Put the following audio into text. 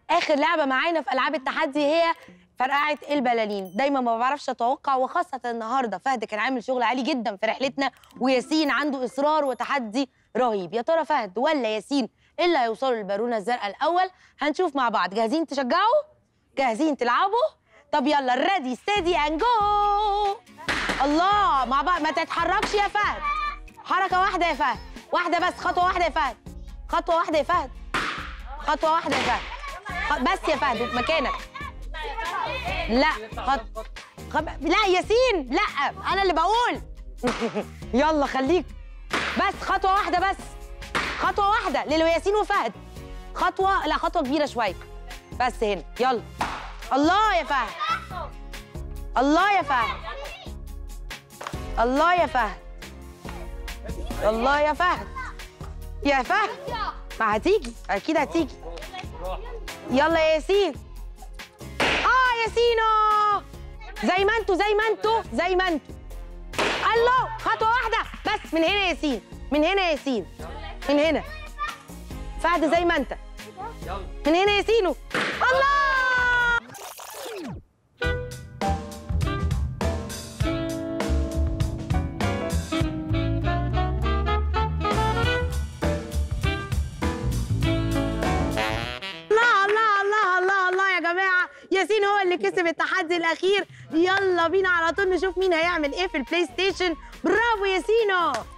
اخر لعبه معانا في العاب التحدي هي فرقعه البلالين دايما ما بعرفش اتوقع وخاصه النهارده فهد كان عامل شغل عالي جدا في رحلتنا وياسين عنده اصرار وتحدي رهيب يا ترى فهد ولا ياسين اللي هيوصلوا للبارونه الزرقاء الاول هنشوف مع بعض جاهزين تشجعوا جاهزين تلعبوا طب يلا ريدي ستيدي اند جو الله مع بعض ما تتحركش يا فهد حركه واحده يا فهد واحده بس خطوه واحده يا فهد خطوه واحده يا فهد خطوه واحده يا فهد خ- بس يا فهد مكانك لا خط خب... لا ياسين لا انا اللي بقول يلا خليك بس خطوه واحده بس خطوه واحده للو ياسين وفهد خطوه لا خطوه كبيره شويه بس هنا يلا الله يا فهد الله يا فهد الله يا فهد الله يا فهد يا فهد ما هتيجي اكيد هتيجي يلا يا ياسين اه ياسينو زي ما انتوا زي ما انتوا زي ما انتوا الله خطوه واحده بس من هنا يا ياسين من هنا يا ياسين من هنا فهد زي ما انت من هنا يا ياسينو الله الله الله الله الله الله يا جماعه ياسين هو اللي كسب التحدي الاخير يلا بينا على طول نشوف مين هيعمل ايه في البلاي ستيشن برافو ياسينو